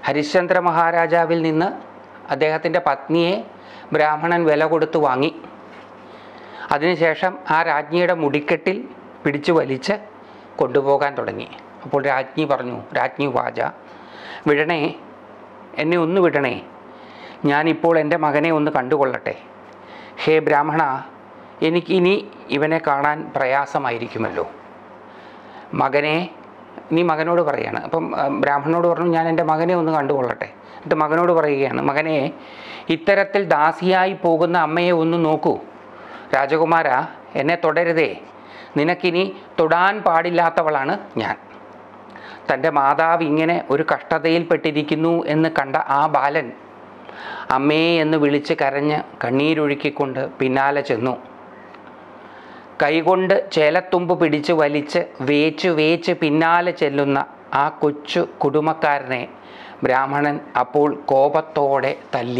ഹരിശ്ചന്ദ്ര മഹാരാജാവിൽ നിന്ന് അദ്ദേഹത്തിൻ്റെ പത്നിയെ ബ്രാഹ്മണൻ വില കൊടുത്ത് വാങ്ങി അതിനുശേഷം ആ രാജ്ഞിയുടെ മുടിക്കെട്ടിൽ പിടിച്ചു വലിച്ച് കൊണ്ടുപോകാൻ തുടങ്ങി അപ്പോൾ രാജ്ഞി പറഞ്ഞു രാജ്ഞി വാച വിടണേ എന്നെ ഒന്ന് വിടണേ ഞാനിപ്പോൾ എൻ്റെ മകനെ ഒന്ന് കണ്ടുകൊള്ളട്ടെ ഹേ ബ്രാഹ്മണ എനിക്കിനി ഇവനെ കാണാൻ പ്രയാസമായിരിക്കുമല്ലോ മകനെ നീ മകനോട് പറയാണ് അപ്പം ആ, ബ്രാഹ്മണനോട് പറഞ്ഞു ഞാൻ എൻ്റെ മകനെ ഒന്ന് കണ്ടുകൊള്ളട്ടെ എന്നിട്ട് മകനോട് പറയുകയാണ് മകനെ ഇത്തരത്തിൽ ദാസിയായി പോകുന്ന അമ്മയെ ഒന്ന് നോക്കൂ രാജകുമാര എന്നെ തുടരുതേ നിനക്കിനി തൊടാൻ പാടില്ലാത്തവളാണ് ഞാൻ തൻ്റെ മാതാവ് ഇങ്ങനെ ഒരു കഷ്ടതയിൽപ്പെട്ടിരിക്കുന്നു എന്ന് കണ്ട ആ ബാലൻ അമ്മേ എന്ന് വിളിച്ച് കരഞ്ഞ് കണ്ണീരൊഴുക്കിക്കൊണ്ട് പിന്നാലെ ചെന്നു കൈകൊണ്ട് ചേലത്തുമ്പ് പിടിച്ച് വലിച്ച് വേച്ച് വേച്ച് പിന്നാലെ ചെല്ലുന്ന ആ കൊച്ചു കുടുംബക്കാരനെ ബ്രാഹ്മണൻ അപ്പോൾ കോപത്തോടെ തല്ലി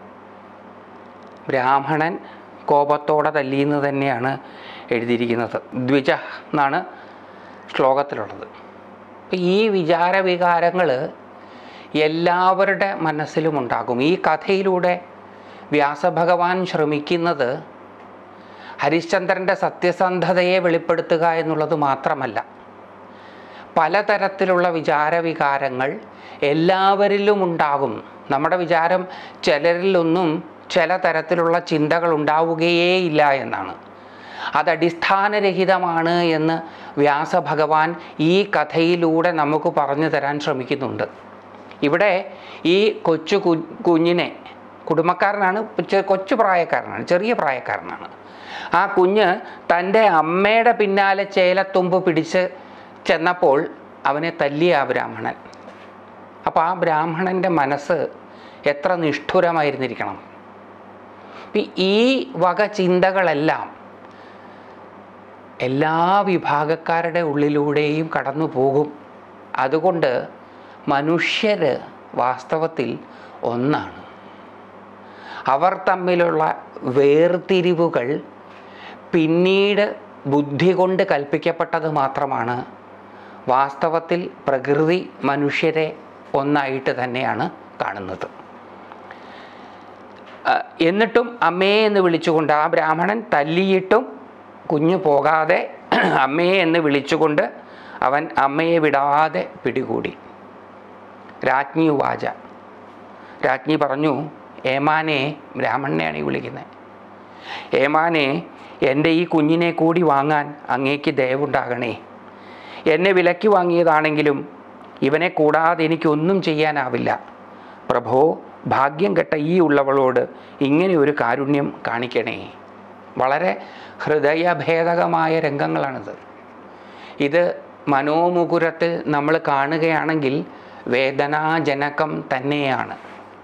ബ്രാഹ്മണൻ കോപത്തോടെ തല്ലി എന്ന് തന്നെയാണ് എഴുതിയിരിക്കുന്നത് ദ്വിജ എന്നാണ് ശ്ലോകത്തിലുള്ളത് അപ്പം ഈ വിചാരവികാരങ്ങൾ എല്ലാവരുടെ മനസ്സിലും ഉണ്ടാകും ഈ കഥയിലൂടെ വ്യാസഭഗവാൻ ശ്രമിക്കുന്നത് ഹരിശ്ചന്ദ്രൻ്റെ സത്യസന്ധതയെ വെളിപ്പെടുത്തുക എന്നുള്ളത് മാത്രമല്ല പലതരത്തിലുള്ള വിചാരവികാരങ്ങൾ എല്ലാവരിലും ഉണ്ടാകും നമ്മുടെ വിചാരം ചിലരിലൊന്നും ചില തരത്തിലുള്ള ചിന്തകൾ ഉണ്ടാവുകയേ ഇല്ല എന്നാണ് അത് അടിസ്ഥാനരഹിതമാണ് എന്ന് വ്യാസഭഗവാൻ ഈ കഥയിലൂടെ നമുക്ക് പറഞ്ഞു തരാൻ ശ്രമിക്കുന്നുണ്ട് ഇവിടെ ഈ കൊച്ചു കു കുഞ്ഞിനെ കുടുംബക്കാരനാണ് ചെ- കൊച്ചു പ്രായക്കാരനാണ് ചെറിയ പ്രായക്കാരനാണ് ആ കുഞ്ഞ് തൻ്റെ അമ്മയുടെ പിന്നാലെ ചേലത്തുമ്പ് പിടിച്ച് ചെന്നപ്പോൾ അവനെ തല്ലിയ ആ ബ്രാഹ്മണൻ അപ്പോൾ ആ ബ്രാഹ്മണൻ്റെ മനസ്സ് എത്ര നിഷ്ഠുരമായിരുന്നിരിക്കണം ഇപ്പം ഈ വക ചിന്തകളെല്ലാം എല്ലാ വിഭാഗക്കാരുടെ ഉള്ളിലൂടെയും കടന്നു പോകും അതുകൊണ്ട് മനുഷ്യർ വാസ്തവത്തിൽ ഒന്നാണ് അവർ തമ്മിലുള്ള വേർതിരിവുകൾ പിന്നീട് ബുദ്ധി കൊണ്ട് കൽപ്പിക്കപ്പെട്ടത് മാത്രമാണ് വാസ്തവത്തിൽ പ്രകൃതി മനുഷ്യരെ ഒന്നായിട്ട് തന്നെയാണ് കാണുന്നത് ആ, എന്നിട്ടും അമ്മയെ എന്ന് വിളിച്ചുകൊണ്ട് ആ ബ്രാഹ്മണൻ തല്ലിയിട്ടും കുഞ്ഞു പോകാതെ അമ്മയെ എന്ന് വിളിച്ചുകൊണ്ട് അവൻ അമ്മയെ വിടാതെ പിടികൂടി രാജ്ഞി വാച രാജ്ഞി പറഞ്ഞു ഏമാനെ ബ്രാഹ്മണനെയാണ് ഈ വിളിക്കുന്നത് ഏമാനെ എൻ്റെ ഈ കുഞ്ഞിനെ കൂടി വാങ്ങാൻ അങ്ങേക്ക് ദയവുണ്ടാകണേ എന്നെ വിലക്കി വാങ്ങിയതാണെങ്കിലും ഇവനെ കൂടാതെ എനിക്കൊന്നും ചെയ്യാനാവില്ല പ്രഭോ ഭാഗ്യം കെട്ട ഈ ഉള്ളവളോട് ഇങ്ങനെ ഒരു കാരുണ്യം കാണിക്കണേ വളരെ ഹൃദയഭേദകമായ രംഗങ്ങളാണിത് ഇത് മനോമുകുരത്തിൽ നമ്മൾ കാണുകയാണെങ്കിൽ വേദനാജനകം തന്നെയാണ്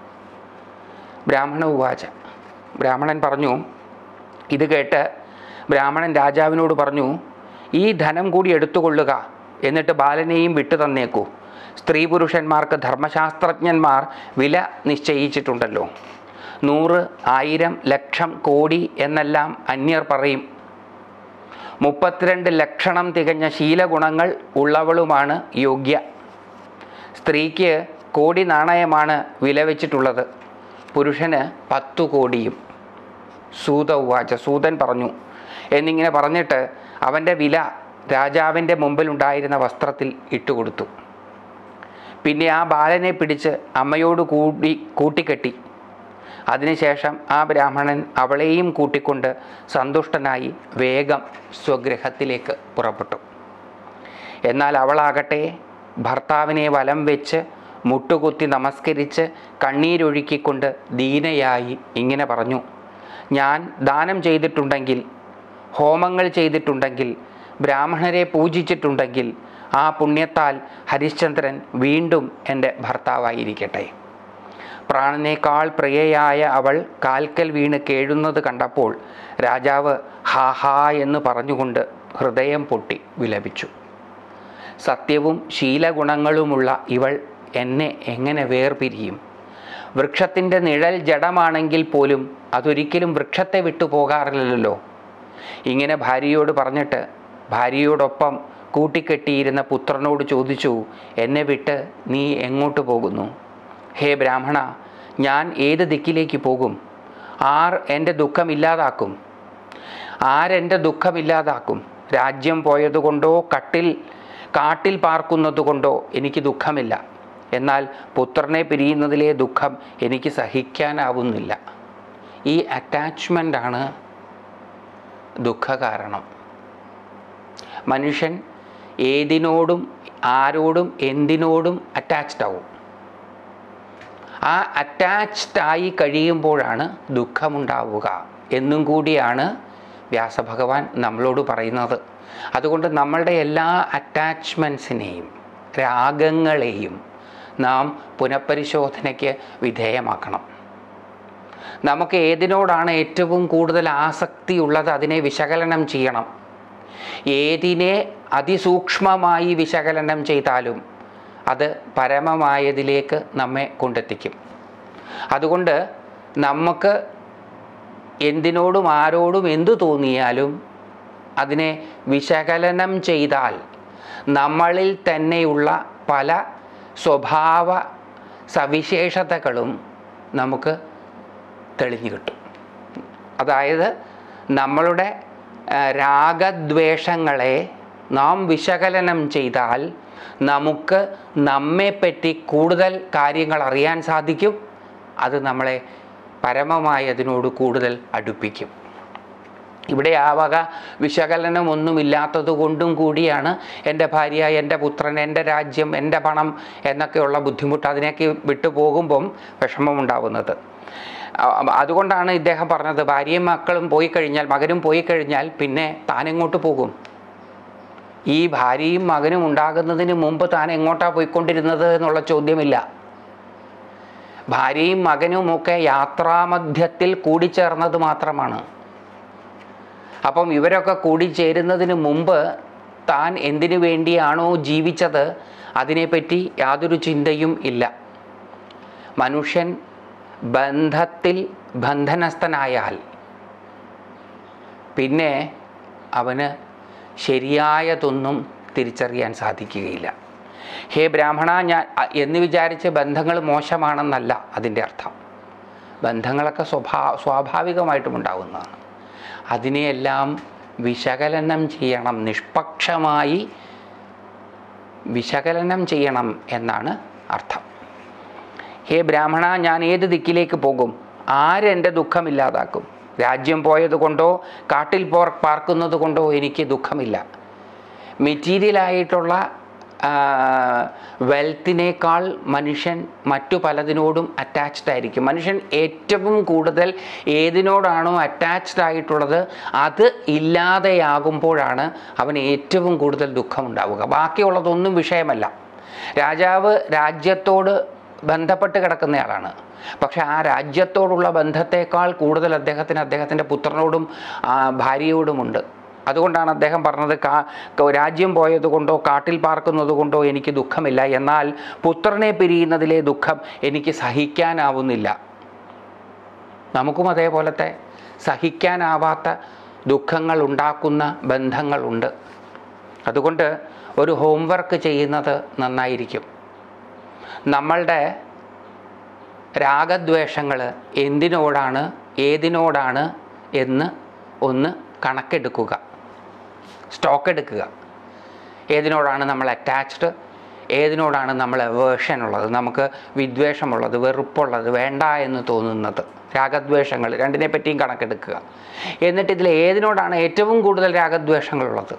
ബ്രാഹ്മണ ഉവാച ബ്രാഹ്മണൻ പറഞ്ഞു ഇത് കേട്ട് ബ്രാഹ്മണൻ രാജാവിനോട് പറഞ്ഞു ഈ ധനം കൂടി എടുത്തുകൊള്ളുക എന്നിട്ട് ബാലനെയും വിട്ടു തന്നേക്കൂ സ്ത്രീ പുരുഷന്മാർക്ക് ധർമ്മശാസ്ത്രജ്ഞന്മാർ വില നിശ്ചയിച്ചിട്ടുണ്ടല്ലോ നൂറ് ആയിരം ലക്ഷം കോടി എന്നെല്ലാം അന്യർ പറയും മുപ്പത്തിരണ്ട് ലക്ഷണം തികഞ്ഞ ശീലഗുണങ്ങൾ ഉള്ളവളുമാണ് യോഗ്യ സ്ത്രീക്ക് കോടി നാണയമാണ് വില വെച്ചിട്ടുള്ളത് പുരുഷന് പത്തു കോടിയും സൂത ഉവാച സൂതൻ പറഞ്ഞു എന്നിങ്ങനെ പറഞ്ഞിട്ട് അവൻ്റെ വില രാജാവിൻ്റെ മുമ്പിലുണ്ടായിരുന്ന വസ്ത്രത്തിൽ ഇട്ടുകൊടുത്തു പിന്നെ ആ ബാലനെ പിടിച്ച് അമ്മയോട് കൂടി കൂട്ടിക്കെട്ടി അതിനുശേഷം ആ ബ്രാഹ്മണൻ അവളെയും കൂട്ടിക്കൊണ്ട് സന്തുഷ്ടനായി വേഗം സ്വഗൃഹത്തിലേക്ക് പുറപ്പെട്ടു എന്നാൽ അവളാകട്ടെ ഭർത്താവിനെ വലം വെച്ച് മുട്ടുകുത്തി നമസ്കരിച്ച് കണ്ണീരൊഴുക്കിക്കൊണ്ട് ദീനയായി ഇങ്ങനെ പറഞ്ഞു ഞാൻ ദാനം ചെയ്തിട്ടുണ്ടെങ്കിൽ ഹോമങ്ങൾ ചെയ്തിട്ടുണ്ടെങ്കിൽ ബ്രാഹ്മണരെ പൂജിച്ചിട്ടുണ്ടെങ്കിൽ ആ പുണ്യത്താൽ ഹരിശ്ചന്ദ്രൻ വീണ്ടും എൻ്റെ ഭർത്താവായിരിക്കട്ടെ പ്രാണനേക്കാൾ പ്രിയയായ അവൾ കാൽക്കൽ വീണ് കേഴുന്നത് കണ്ടപ്പോൾ രാജാവ് ഹാ ഹാ എന്ന് പറഞ്ഞുകൊണ്ട് ഹൃദയം പൊട്ടി വിലപിച്ചു സത്യവും ശീലഗുണങ്ങളുമുള്ള ഇവൾ എന്നെ എങ്ങനെ വേർപിരിയും വൃക്ഷത്തിൻ്റെ നിഴൽ ജഡമാണെങ്കിൽ പോലും അതൊരിക്കലും വൃക്ഷത്തെ വിട്ടു പോകാറില്ലല്ലോ ഇങ്ങനെ ഭാര്യയോട് പറഞ്ഞിട്ട് ഭാര്യയോടൊപ്പം കൂട്ടിക്കെട്ടിയിരുന്ന പുത്രനോട് ചോദിച്ചു എന്നെ വിട്ട് നീ എങ്ങോട്ട് പോകുന്നു ഹേ ബ്രാഹ്മണ ഞാൻ ഏത് ദിക്കിലേക്ക് പോകും ആർ എൻ്റെ ദുഃഖം ഇല്ലാതാക്കും ആരെൻ്റെ ദുഃഖം ഇല്ലാതാക്കും രാജ്യം പോയതുകൊണ്ടോ കട്ടിൽ കാട്ടിൽ പാർക്കുന്നതുകൊണ്ടോ എനിക്ക് ദുഃഖമില്ല എന്നാൽ പുത്രനെ പിരിയുന്നതിലെ ദുഃഖം എനിക്ക് സഹിക്കാനാവുന്നില്ല ഈ അറ്റാച്ച്മെൻ്റാണ് ദുഃഖകാരണം മനുഷ്യൻ ഏതിനോടും ആരോടും എന്തിനോടും അറ്റാച്ച്ഡ് ആവും ആ അറ്റാച്ച്ഡ് ആയി കഴിയുമ്പോഴാണ് ദുഃഖമുണ്ടാവുക എന്നും കൂടിയാണ് വ്യാസഭഗവാൻ നമ്മളോട് പറയുന്നത് അതുകൊണ്ട് നമ്മളുടെ എല്ലാ അറ്റാച്ച്മെൻസിനെയും രാഗങ്ങളെയും നാം പുനഃപരിശോധനയ്ക്ക് വിധേയമാക്കണം നമുക്ക് ഏതിനോടാണ് ഏറ്റവും കൂടുതൽ ആസക്തി ഉള്ളത് അതിനെ വിശകലനം ചെയ്യണം ഏതിനെ അതിസൂക്ഷ്മമായി വിശകലനം ചെയ്താലും അത് പരമമായതിലേക്ക് നമ്മെ കൊണ്ടെത്തിക്കും അതുകൊണ്ട് നമുക്ക് എന്തിനോടും ആരോടും എന്തു തോന്നിയാലും അതിനെ വിശകലനം ചെയ്താൽ നമ്മളിൽ തന്നെയുള്ള പല സ്വഭാവ സവിശേഷതകളും നമുക്ക് തെളിഞ്ഞു കിട്ടും അതായത് നമ്മളുടെ ആ, രാഗദ്വേഷങ്ങളെ നാം വിശകലനം ചെയ്താൽ നമുക്ക് നമ്മെപ്പറ്റി കൂടുതൽ കാര്യങ്ങൾ അറിയാൻ സാധിക്കും അത് നമ്മളെ പരമമായതിനോട് കൂടുതൽ അടുപ്പിക്കും ഇവിടെ ആ വക വിശകലനമൊന്നുമില്ലാത്തത് കൊണ്ടും കൂടിയാണ് എൻ്റെ ഭാര്യ എൻ്റെ പുത്രൻ എൻ്റെ രാജ്യം എൻ്റെ പണം എന്നൊക്കെയുള്ള ബുദ്ധിമുട്ട് അതിനൊക്കെ വിട്ടു പോകുമ്പം വിഷമമുണ്ടാവുന്നത് അ- അതുകൊണ്ടാണ് ഇദ്ദേഹം പറഞ്ഞത് ഭാര്യയും മക്കളും പോയി കഴിഞ്ഞാൽ മകനും പോയി കഴിഞ്ഞാൽ പിന്നെ താൻ എങ്ങോട്ട് പോകും ഈ ഭാര്യയും മകനും ഉണ്ടാകുന്നതിന് മുമ്പ് താൻ എങ്ങോട്ടാണ് പോയിക്കൊണ്ടിരുന്നത് എന്നുള്ള ചോദ്യമില്ല ഭാര്യയും മകനുമൊക്കെ യാത്രാമധ്യത്തിൽ കൂടിച്ചേർന്നത് മാത്രമാണ് അപ്പം ഇവരൊക്കെ കൂടിച്ചേരുന്നതിന് മുമ്പ് താൻ എന്തിനു വേണ്ടിയാണോ ജീവിച്ചത് അതിനെപ്പറ്റി യാതൊരു ചിന്തയും ഇല്ല മനുഷ്യൻ ബന്ധത്തിൽ ബന്ധനസ്ഥനായാൽ പിന്നെ അവന് ശരിയായതൊന്നും തിരിച്ചറിയാൻ സാധിക്കുകയില്ല ഹേ ബ്രാഹ്മണ ഞാൻ അ- എന്ന് വിചാരിച്ച് ബന്ധങ്ങൾ മോശമാണെന്നല്ല അതിൻ്റെ അർത്ഥം ബന്ധങ്ങളൊക്കെ സ്വഭാ സ്വാഭാവികമായിട്ടും ഉണ്ടാകുന്നതാണ് അതിനെയെല്ലാം വിശകലനം ചെയ്യണം നിഷ്പക്ഷമായി വിശകലനം ചെയ്യണം എന്നാണ് അർത്ഥം ഹേ ബ്രാഹ്മണ ഞാൻ ഏത് ദിക്കിലേക്ക് പോകും ആരെൻ്റെ ദുഃഖമില്ലാതാക്കും രാജ്യം പോയതുകൊണ്ടോ കാട്ടിൽ പോർ പാർക്കുന്നത് കൊണ്ടോ എനിക്ക് ദുഃഖമില്ല മെറ്റീരിയലായിട്ടുള്ള വെൽത്തിനേക്കാൾ മനുഷ്യൻ മറ്റു പലതിനോടും അറ്റാച്ച്ഡ് ആയിരിക്കും മനുഷ്യൻ ഏറ്റവും കൂടുതൽ ഏതിനോടാണോ അറ്റാച്ച്ഡ് ആയിട്ടുള്ളത് അത് ഇല്ലാതെയാകുമ്പോഴാണ് അവന് ഏറ്റവും കൂടുതൽ ദുഃഖമുണ്ടാവുക ബാക്കിയുള്ളതൊന്നും വിഷയമല്ല രാജാവ് രാജ്യത്തോട് ബന്ധപ്പെട്ട് കിടക്കുന്നയാളാണ് പക്ഷെ ആ രാജ്യത്തോടുള്ള ബന്ധത്തേക്കാൾ കൂടുതൽ അദ്ദേഹത്തിന് അദ്ദേഹത്തിൻ്റെ പുത്രനോടും ആ, ഭാര്യയോടുമുണ്ട് അതുകൊണ്ടാണ് അദ്ദേഹം പറഞ്ഞത് കാ ക- രാജ്യം പോയത് കൊണ്ടോ കാട്ടിൽ പാർക്കുന്നത് കൊണ്ടോ എനിക്ക് ദുഃഖമില്ല എന്നാൽ പുത്രനെ പിരിയുന്നതിലെ ദുഃഖം എനിക്ക് സഹിക്കാനാവുന്നില്ല നമുക്കും അതേപോലത്തെ സഹിക്കാനാവാത്ത ദുഃഖങ്ങൾ ഉണ്ടാക്കുന്ന ബന്ധങ്ങളുണ്ട് അതുകൊണ്ട് ഒരു ഹോംവർക്ക് ചെയ്യുന്നത് നന്നായിരിക്കും നമ്മളുടെ രാഗദ്വേഷങ്ങൾ എന്തിനോടാണ് ഏതിനോടാണ് എന്ന് ഒന്ന് കണക്കെടുക്കുക സ്റ്റോക്ക് എടുക്കുക ഏതിനോടാണ് നമ്മൾ അറ്റാച്ച്ഡ് ഏതിനോടാണ് നമ്മൾ വേർഷൻ ഉള്ളത് നമുക്ക് വിദ്വേഷമുള്ളത് വെറുപ്പുള്ളത് വേണ്ട എന്ന് തോന്നുന്നത് രാഗദ്വേഷങ്ങൾ രണ്ടിനെ പറ്റിയും കണക്കെടുക്കുക എന്നിട്ട് ഇതിൽ ഏതിനോടാണ് ഏറ്റവും കൂടുതൽ രാഗദ്വേഷങ്ങളുള്ളത്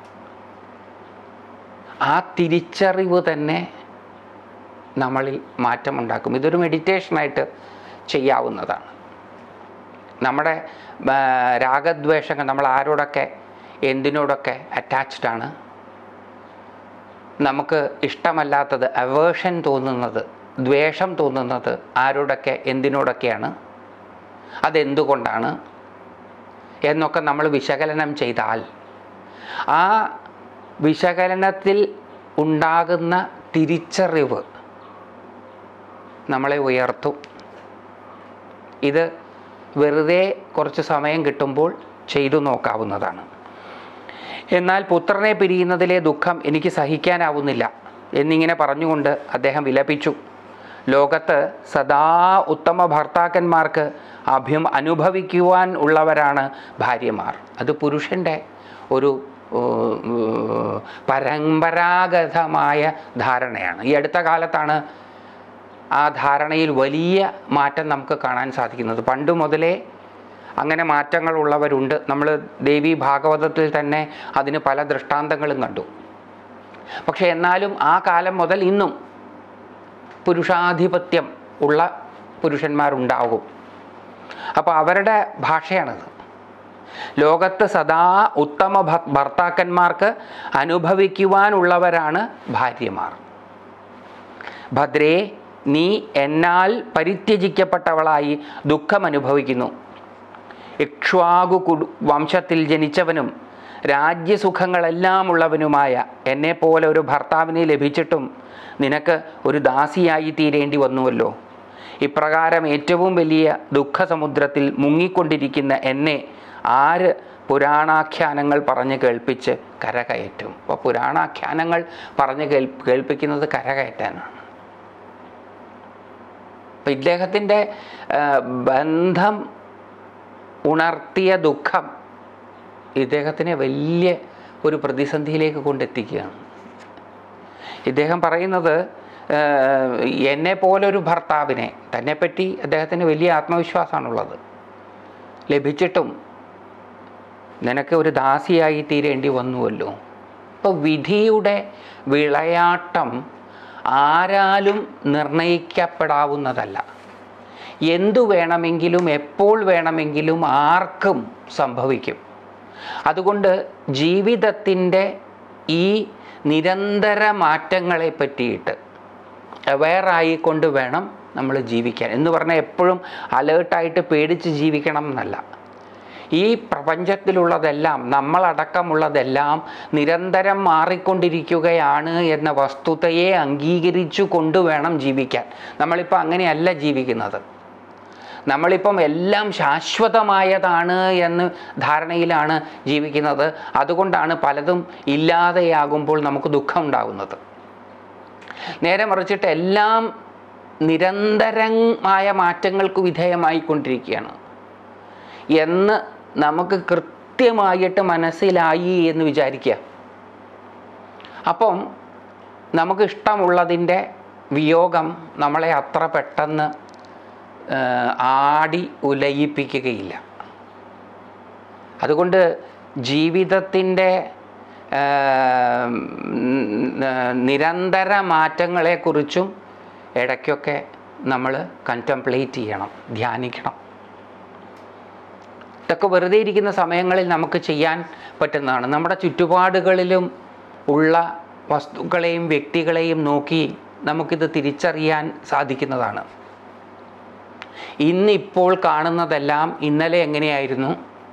ആ തിരിച്ചറിവ് തന്നെ നമ്മളിൽ മാറ്റമുണ്ടാക്കും ഇതൊരു മെഡിറ്റേഷനായിട്ട് ചെയ്യാവുന്നതാണ് നമ്മുടെ ആ, രാഗദ്വേഷങ്ങൾ നമ്മൾ ആരോടൊക്കെ എന്തിനോടൊക്കെ അറ്റാച്ച്ഡ് ആണ് നമുക്ക് ഇഷ്ടമല്ലാത്തത് അവേഷൻ തോന്നുന്നത് ദ്വേഷം തോന്നുന്നത് ആരോടൊക്കെ എന്തിനോടൊക്കെയാണ് അതെന്തുകൊണ്ടാണ് എന്നൊക്കെ നമ്മൾ വിശകലനം ചെയ്താൽ ആ വിശകലനത്തിൽ ഉണ്ടാകുന്ന തിരിച്ചറിവ് നമ്മളെ ഉയർത്തും ഇത് വെറുതെ കുറച്ച് സമയം കിട്ടുമ്പോൾ ചെയ്തു നോക്കാവുന്നതാണ് എന്നാൽ പുത്രനെ പിരിയുന്നതിലെ ദുഃഖം എനിക്ക് സഹിക്കാനാവുന്നില്ല എന്നിങ്ങനെ പറഞ്ഞുകൊണ്ട് അദ്ദേഹം വിലപിച്ചു ലോകത്ത് സദാ ഉത്തമ ഭർത്താക്കന്മാർക്ക് അഭ്യം അനുഭവിക്കുവാൻ ഉള്ളവരാണ് ഭാര്യമാർ അത് പുരുഷൻ്റെ ഒരു ഏർ, ഏർ, പരമ്പരാഗതമായ ധാരണയാണ് ഈ അടുത്ത കാലത്താണ് ആ ധാരണയിൽ വലിയ മാറ്റം നമുക്ക് കാണാൻ സാധിക്കുന്നത് പണ്ട് മുതലേ അങ്ങനെ മാറ്റങ്ങളുള്ളവരുണ്ട് നമ്മൾ ദേവി ഭാഗവതത്തിൽ തന്നെ അതിന് പല ദൃഷ്ടാന്തങ്ങളും കണ്ടു പക്ഷെ എന്നാലും ആ കാലം മുതൽ ഇന്നും പുരുഷാധിപത്യം ഉള്ള പുരുഷന്മാരുണ്ടാകും അപ്പോൾ അവരുടെ ഭാഷയാണിത് ലോകത്ത് സദാ ഉത്തമ ഭ- ഭർത്താക്കന്മാർക്ക് അനുഭവിക്കുവാനുള്ളവരാണ് ഭാര്യമാർ ഭദ്രേ നീ എന്നാൽ പരിത്യജിക്കപ്പെട്ടവളായി ദുഃഖം അനുഭവിക്കുന്നു ഇക്ഷ്വാകു കുടു വംശത്തിൽ ജനിച്ചവനും രാജ്യസുഖങ്ങളെല്ലാം ഉള്ളവനുമായ എന്നെപ്പോലെ ഒരു ഭർത്താവിനെ ലഭിച്ചിട്ടും നിനക്ക് ഒരു ദാസിയായി തീരേണ്ടി വന്നുവല്ലോ ഇപ്രകാരം ഏറ്റവും വലിയ ദുഃഖസമുദ്രത്തിൽ മുങ്ങിക്കൊണ്ടിരിക്കുന്ന എന്നെ ആര് പുരാണാഖ്യാനങ്ങൾ പറഞ്ഞ് കേൾപ്പിച്ച് കരകയറ്റും അപ്പോൾ പുരാണാഖ്യാനങ്ങൾ പറഞ്ഞ് കേൾ കേൾപ്പിക്കുന്നത് കരകയറ്റാനാണ് അപ്പം ഇദ്ദേഹത്തിൻ്റെ ആ, ബന്ധം ഉണർത്തിയ ദുഃഖം ഇദ്ദേഹത്തിനെ വലിയ ഒരു പ്രതിസന്ധിയിലേക്ക് കൊണ്ടെത്തിക്കുകയാണ് ഇദ്ദേഹം പറയുന്നത് എന്നെ പോലെ ഒരു ഭർത്താവിനെ തന്നെപ്പറ്റി അദ്ദേഹത്തിന് വലിയ ആത്മവിശ്വാസമാണുള്ളത് ലഭിച്ചിട്ടും നിനക്ക് ഒരു ദാസിയായി തീരേണ്ടി വന്നുവല്ലോ അപ്പോൾ വിധിയുടെ വിളയാട്ടം ആരാലും നിർണയിക്കപ്പെടാവുന്നതല്ല എന്തു വേണമെങ്കിലും എപ്പോൾ വേണമെങ്കിലും ആർക്കും സംഭവിക്കും അതുകൊണ്ട് ജീവിതത്തിൻ്റെ ഈ നിരന്തര മാറ്റങ്ങളെ പറ്റിയിട്ട് അവെയറായിക്കൊണ്ട് വേണം നമ്മൾ ജീവിക്കാൻ എന്ന് പറഞ്ഞാൽ എപ്പോഴും അലേർട്ടായിട്ട് പേടിച്ച് ജീവിക്കണം എന്നല്ല ഈ പ്രപഞ്ചത്തിലുള്ളതെല്ലാം നമ്മളടക്കമുള്ളതെല്ലാം നിരന്തരം മാറിക്കൊണ്ടിരിക്കുകയാണ് എന്ന വസ്തുതയെ അംഗീകരിച്ചു കൊണ്ടുവേണം ജീവിക്കാൻ നമ്മളിപ്പോൾ അങ്ങനെയല്ല ജീവിക്കുന്നത് നമ്മളിപ്പം എല്ലാം ശാശ്വതമായതാണ് എന്ന് ധാരണയിലാണ് ജീവിക്കുന്നത് അതുകൊണ്ടാണ് പലതും ഇല്ലാതെയാകുമ്പോൾ നമുക്ക് ദുഃഖം ഉണ്ടാകുന്നത് നേരെ മറിച്ചിട്ട് എല്ലാം നിരന്തരമായ മാറ്റങ്ങൾക്ക് വിധേയമായിക്കൊണ്ടിരിക്കുകയാണ് എന്ന് നമുക്ക് കൃത്യമായിട്ട് മനസ്സിലായി എന്ന് വിചാരിക്കുക അപ്പം നമുക്ക് ഇഷ്ടമുള്ളതിൻ്റെ വിയോഗം നമ്മളെ അത്ര പെട്ടെന്ന് ആ, ആടി ഉലയിപ്പിക്കുകയില്ല അതുകൊണ്ട് ജീവിതത്തിൻ്റെ ആ, ഉം, നിരന്തര മാറ്റങ്ങളെക്കുറിച്ചും ഇടയ്ക്കൊക്കെ നമ്മൾ കൺറ്റംപ്ലേറ്റ് ചെയ്യണം ധ്യാനിക്കണം ഇതൊക്കെ വെറുതെ ഇരിക്കുന്ന സമയങ്ങളിൽ നമുക്ക് ചെയ്യാൻ പറ്റുന്നതാണ് നമ്മുടെ ചുറ്റുപാടുകളിലും ഉള്ള വസ്തുക്കളെയും വ്യക്തികളെയും നോക്കി നമുക്കിത് തിരിച്ചറിയാൻ സാധിക്കുന്നതാണ് ഇന്നിപ്പോൾ കാണുന്നതെല്ലാം ഇന്നലെ എങ്ങനെയായിരുന്നു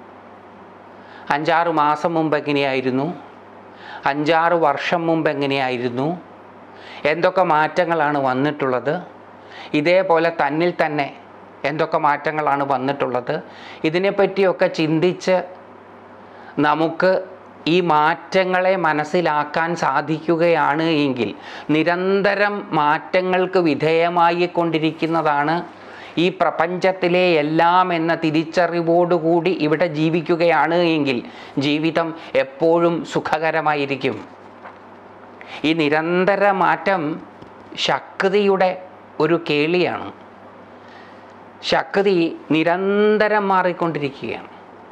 അഞ്ചാറ് മാസം മുമ്പ് എങ്ങനെയായിരുന്നു അഞ്ചാറ് വർഷം മുമ്പ് എങ്ങനെയായിരുന്നു എന്തൊക്കെ മാറ്റങ്ങളാണ് വന്നിട്ടുള്ളത് ഇതേപോലെ തന്നിൽ തന്നെ എന്തൊക്കെ മാറ്റങ്ങളാണ് വന്നിട്ടുള്ളത് ഇതിനെപ്പറ്റിയൊക്കെ ചിന്തിച്ച് നമുക്ക് ഈ മാറ്റങ്ങളെ മനസ്സിലാക്കാൻ സാധിക്കുകയാണ് എങ്കിൽ നിരന്തരം മാറ്റങ്ങൾക്ക് വിധേയമായി കൊണ്ടിരിക്കുന്നതാണ് ഈ പ്രപഞ്ചത്തിലെ എല്ലാം എന്ന തിരിച്ചറിവോടുകൂടി ഇവിടെ ജീവിക്കുകയാണ് എങ്കിൽ ജീവിതം എപ്പോഴും സുഖകരമായിരിക്കും ഈ നിരന്തര മാറ്റം ശക്തിയുടെ ഒരു കേളിയാണ് ശക്തി നിരന്തരം മാറിക്കൊണ്ടിരിക്കുകയാണ്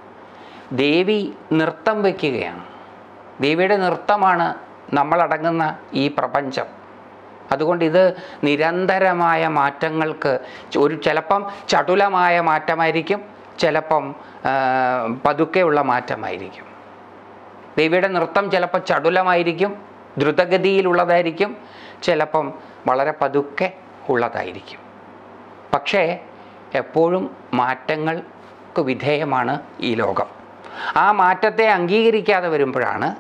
ദേവി നൃത്തം വയ്ക്കുകയാണ് ദേവിയുടെ നൃത്തമാണ് നമ്മളടങ്ങുന്ന ഈ പ്രപഞ്ചം അതുകൊണ്ട് ഇത് നിരന്തരമായ മാറ്റങ്ങൾക്ക് ഒരു ചിലപ്പം ചടുലമായ മാറ്റമായിരിക്കും ചിലപ്പം ആ, പതുക്കെയുള്ള മാറ്റമായിരിക്കും ദേവിയുടെ നൃത്തം ചിലപ്പോൾ ചടുലമായിരിക്കും ദ്രുതഗതിയിലുള്ളതായിരിക്കും ചിലപ്പം വളരെ പതുക്കെ ഉള്ളതായിരിക്കും പക്ഷേ എപ്പോഴും മാറ്റങ്ങൾക്ക് വിധേയമാണ് ഈ ലോകം ആ മാറ്റത്തെ അംഗീകരിക്കാതെ വരുമ്പോഴാണ്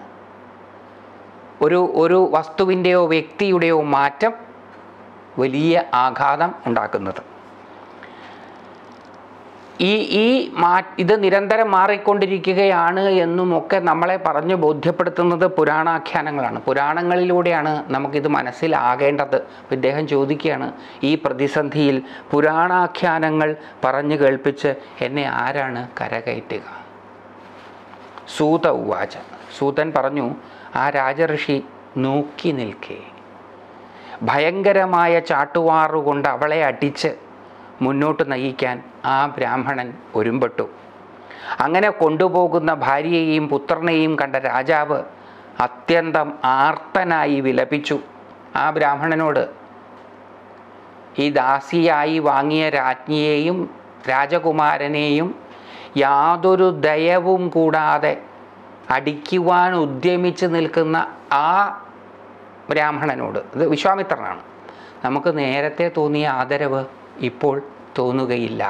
ഒരു ഒരു വസ്തുവിൻ്റെയോ വ്യക്തിയുടെയോ മാറ്റം വലിയ ആഘാതം ഉണ്ടാക്കുന്നത് ഈ ഈ മാ ഇത് നിരന്തരം മാറിക്കൊണ്ടിരിക്കുകയാണ് എന്നുമൊക്കെ നമ്മളെ പറഞ്ഞ് ബോധ്യപ്പെടുത്തുന്നത് പുരാണാഖ്യാനങ്ങളാണ് പുരാണങ്ങളിലൂടെയാണ് നമുക്കിത് മനസ്സിലാകേണ്ടത് അപ്പം ഇദ്ദേഹം ചോദിക്കുകയാണ് ഈ പ്രതിസന്ധിയിൽ പുരാണാഖ്യാനങ്ങൾ പറഞ്ഞു കേൾപ്പിച്ച് എന്നെ ആരാണ് കരകയറ്റുക സൂത ഉവാച സൂതൻ പറഞ്ഞു ആ രാജഋഷി നോക്കി നിൽക്കേ ഭയങ്കരമായ ചാട്ടുവാറുകൊണ്ട് അവളെ അടിച്ച് മുന്നോട്ട് നയിക്കാൻ ആ ബ്രാഹ്മണൻ ഒരുമ്പെട്ടു അങ്ങനെ കൊണ്ടുപോകുന്ന ഭാര്യയെയും പുത്രനെയും കണ്ട രാജാവ് അത്യന്തം ആർത്തനായി വിലപിച്ചു ആ ബ്രാഹ്മണനോട് ഈ ദാസിയായി വാങ്ങിയ രാജ്ഞിയെയും രാജകുമാരനെയും യാതൊരു ദയവും കൂടാതെ അടിക്കുവാൻ ഉദ്യമിച്ച് നിൽക്കുന്ന ആ ബ്രാഹ്മണനോട് ഇത് വിശ്വാമിത്രനാണ് നമുക്ക് നേരത്തെ തോന്നിയ ആദരവ് ഇപ്പോൾ തോന്നുകയില്ല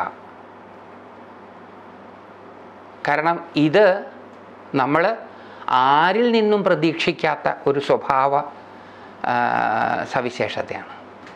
കാരണം ഇത് നമ്മൾ ആരിൽ നിന്നും പ്രതീക്ഷിക്കാത്ത ഒരു സ്വഭാവ ആ, സവിശേഷതയാണ്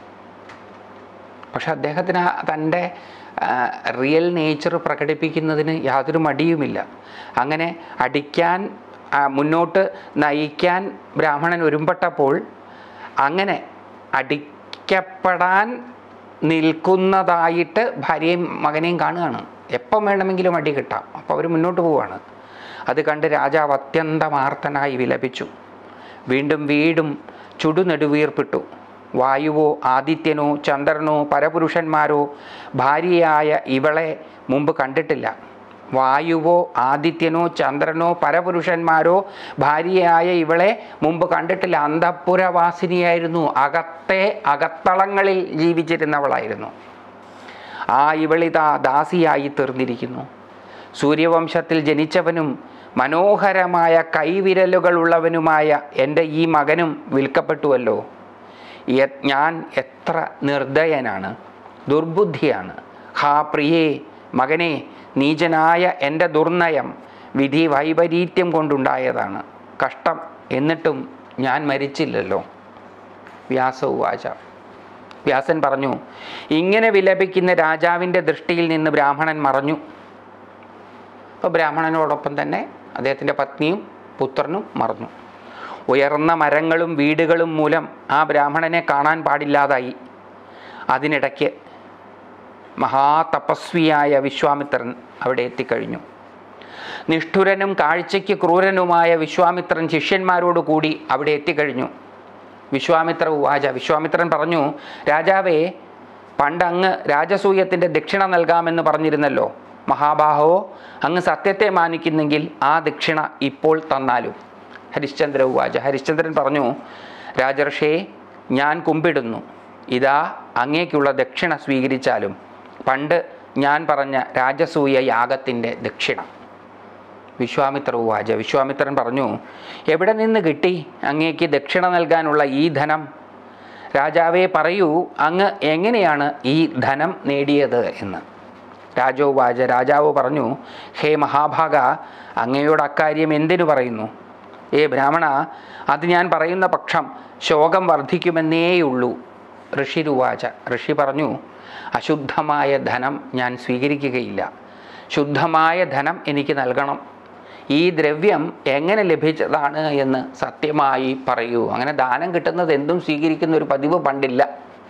പക്ഷെ അദ്ദേഹത്തിന് ആ തൻ്റെ റിയൽ നേച്ചർ പ്രകടിപ്പിക്കുന്നതിന് യാതൊരു മടിയുമില്ല അങ്ങനെ അടിക്കാൻ ആ, മുന്നോട്ട് നയിക്കാൻ ബ്രാഹ്മണൻ ഒരുമ്പെട്ടപ്പോൾ അങ്ങനെ അടിക്കപ്പെടാൻ നിൽക്കുന്നതായിട്ട് ഭാര്യയും മകനെയും കാണുകയാണ് എപ്പം വേണമെങ്കിലും അടി കിട്ടാം അപ്പോൾ അവർ മുന്നോട്ട് പോവുകയാണ് അത് കണ്ട് രാജാവ് അത്യന്തമാർത്തനായി വിലപിച്ചു വീണ്ടും വീണ്ടും ചുടുനെടുവീർപ്പിട്ടു വായുവോ ആദിത്യനോ ചന്ദ്രനോ പരപുരുഷന്മാരോ ഭാര്യയായ ഇവളെ മുമ്പ് കണ്ടിട്ടില്ല വായുവോ ആദിത്യനോ ചന്ദ്രനോ പരപുരുഷന്മാരോ ഭാര്യയായ ഇവളെ മുമ്പ് കണ്ടിട്ടില്ല അന്തഃപുരവാസിനിയായിരുന്നു അകത്തെ അകത്തളങ്ങളിൽ ജീവിച്ചിരുന്നവളായിരുന്നു ആ ഇവളിതാ ദാസിയായി തീർന്നിരിക്കുന്നു സൂര്യവംശത്തിൽ ജനിച്ചവനും മനോഹരമായ കൈവിരലുകളുള്ളവനുമായ എൻ്റെ ഈ മകനും വിൽക്കപ്പെട്ടുവല്ലോ എ- ഞാൻ എത്ര നിർദ്ദയനാണ് ദുർബുദ്ധിയാണ് ഹാ പ്രിയേ മകനെ നീചനായ എൻ്റെ ദുർനയം വിധി വൈപരീത്യം കൊണ്ടുണ്ടായതാണ് കഷ്ടം എന്നിട്ടും ഞാൻ മരിച്ചില്ലല്ലോ വ്യാസ ഉവാച വ്യാസൻ പറഞ്ഞു ഇങ്ങനെ വിലപിക്കുന്ന രാജാവിൻ്റെ ദൃഷ്ടിയിൽ നിന്ന് ബ്രാഹ്മണൻ മറഞ്ഞു അപ്പോൾ ബ്രാഹ്മണനോടൊപ്പം തന്നെ അദ്ദേഹത്തിൻ്റെ പത്നിയും പുത്രനും മറന്നു ഉയർന്ന മരങ്ങളും വീടുകളും മൂലം ആ ബ്രാഹ്മണനെ കാണാൻ പാടില്ലാതായി അതിനിടയ്ക്ക് മഹാതപസ്വിയായ വിശ്വാമിത്രൻ അവിടെ എത്തിക്കഴിഞ്ഞു നിഷ്ഠുരനും കാഴ്ചയ്ക്ക് ക്രൂരനുമായ വിശ്വാമിത്രൻ ശിഷ്യന്മാരോട് കൂടി അവിടെ എത്തിക്കഴിഞ്ഞു വിശ്വാമിത്ര ഉവാച വിശ്വാമിത്രൻ പറഞ്ഞു രാജാവേ പണ്ട് അങ്ങ് രാജസൂയത്തിൻ്റെ ദക്ഷിണ നൽകാമെന്ന് പറഞ്ഞിരുന്നല്ലോ മഹാബാഹോ അങ്ങ് സത്യത്തെ മാനിക്കുന്നെങ്കിൽ ആ ദക്ഷിണ ഇപ്പോൾ തന്നാലും ഹരിശ്ചന്ദ്ര ഉവാച ഹരിശ്ചന്ദ്രൻ പറഞ്ഞു രാജർഷേ ഞാൻ കുമ്പിടുന്നു ഇതാ അങ്ങേക്കുള്ള ദക്ഷിണ സ്വീകരിച്ചാലും പണ്ട് ഞാൻ പറഞ്ഞ രാജസൂയ യാഗത്തിൻ്റെ ദക്ഷിണ വിശ്വാമിത്ര ഉവാച വിശ്വാമിത്രൻ പറഞ്ഞു എവിടെ നിന്ന് കിട്ടി അങ്ങേക്ക് ദക്ഷിണ നൽകാനുള്ള ഈ ധനം രാജാവേ പറയൂ അങ്ങ് എങ്ങനെയാണ് ഈ ധനം നേടിയത് എന്ന് രാജോവാച രാജാവ് പറഞ്ഞു ഹേ മഹാഭാഗ അങ്ങയോട് അക്കാര്യം എന്തിനു പറയുന്നു ഏ ബ്രാഹ്മണ അത് ഞാൻ പറയുന്ന പക്ഷം ശോകം വർദ്ധിക്കുമെന്നേയുള്ളൂ ഋഷിരുവാച ഋഷി പറഞ്ഞു അശുദ്ധമായ ധനം ഞാൻ സ്വീകരിക്കുകയില്ല ശുദ്ധമായ ധനം എനിക്ക് നൽകണം ഈ ദ്രവ്യം എങ്ങനെ ലഭിച്ചതാണ് എന്ന് സത്യമായി പറയൂ അങ്ങനെ ദാനം കിട്ടുന്നത് എന്തും സ്വീകരിക്കുന്ന ഒരു പതിവ് പണ്ടില്ല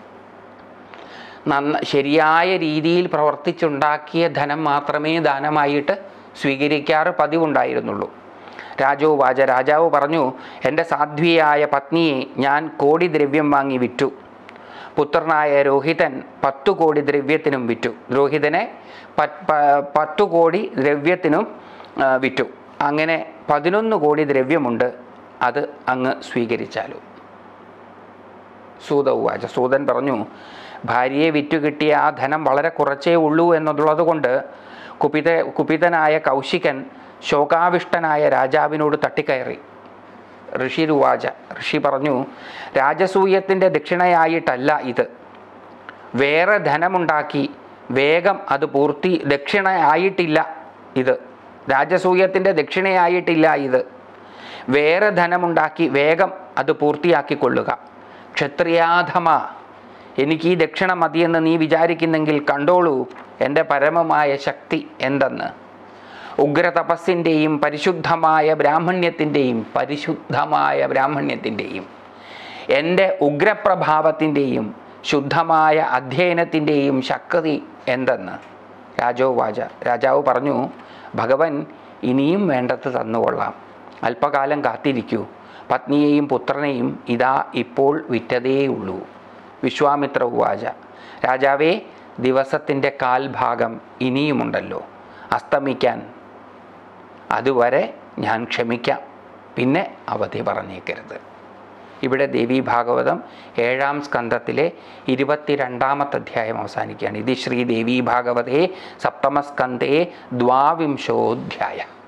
നന്ന ശരിയായ രീതിയിൽ പ്രവർത്തിച്ചുണ്ടാക്കിയ ധനം മാത്രമേ ദാനമായിട്ട് സ്വീകരിക്കാറ് പതിവുണ്ടായിരുന്നുള്ളൂ രാജോവാച രാജാവ് പറഞ്ഞു എൻ്റെ സാധ്വിയായ പത്നിയെ ഞാൻ കോടി ദ്രവ്യം വാങ്ങി വിറ്റു പുത്രനായ രോഹിതൻ പത്തു കോടി ദ്രവ്യത്തിനും വിറ്റു രോഹിതനെ പത്ത് പ- പത്തു കോടി ദ്രവ്യത്തിനും ആ, വിറ്റു അങ്ങനെ പതിനൊന്ന് കോടി ദ്രവ്യമുണ്ട് അത് അങ്ങ് സ്വീകരിച്ചാലും സൂത ഉവാച സൂതൻ പറഞ്ഞു ഭാര്യയെ വിറ്റു കിട്ടിയ ആ ധനം വളരെ കുറച്ചേ ഉള്ളൂ എന്നുള്ളത് കൊണ്ട് കുപിത കുപിതനായ കൗശികൻ ശോകാവിഷ്ടനായ രാജാവിനോട് തട്ടിക്കയറി ഋഷി രുവാച ഋഷി പറഞ്ഞു രാജസൂയത്തിൻ്റെ ദക്ഷിണയായിട്ടല്ല ഇത് വേറെ ധനമുണ്ടാക്കി വേഗം അത് പൂർത്തി ദക്ഷിണയായിട്ടില്ല ഇത് രാജസൂയത്തിൻ്റെ ദക്ഷിണയായിട്ടില്ല ഇത് വേറെ ധനമുണ്ടാക്കി വേഗം അത് പൂർത്തിയാക്കിക്കൊള്ളുക ക്ഷത്രിയാധമ എനിക്ക് ഈ ദക്ഷിണ മതിയെന്ന് നീ വിചാരിക്കുന്നെങ്കിൽ കണ്ടോളൂ എൻ്റെ പരമമായ ശക്തി എന്തെന്ന് ഉഗ്രതപസ്സിൻ്റെയും പരിശുദ്ധമായ ബ്രാഹ്മണ്യത്തിൻ്റെയും പരിശുദ്ധമായ ബ്രാഹ്മണ്യത്തിൻ്റെയും എൻ്റെ ഉഗ്രപ്രഭാവത്തിൻ്റെയും ശുദ്ധമായ അധ്യയനത്തിൻ്റെയും ശക്തി എന്തെന്ന് രാജോവാച രാജാവ് പറഞ്ഞു ഭഗവൻ ഇനിയും വേണ്ടത് തന്നുകൊള്ളാം അല്പകാലം കാത്തിരിക്കൂ പത്നിയെയും പുത്രനെയും ഇതാ ഇപ്പോൾ വിറ്റതേയുള്ളൂ വിശ്വാമിത്ര ഉവാച രാജാവേ ദിവസത്തിൻ്റെ കാൽഭാഗം ഇനിയുമുണ്ടല്ലോ അസ്തമിക്കാൻ അതുവരെ ഞാൻ ക്ഷമിക്കാം പിന്നെ അവധി പറഞ്ഞേക്കരുത് ഇവിടെ ദേവി ഭാഗവതം ഏഴാം സ്കന്ധത്തിലെ ഇരുപത്തിരണ്ടാമത്തെ അധ്യായം അവസാനിക്കുകയാണ് ഇത് ശ്രീ ദേവി ഭാഗവതേ സപ്തമസ്കന്ധേ ദ്വാവിംശോധ്യായ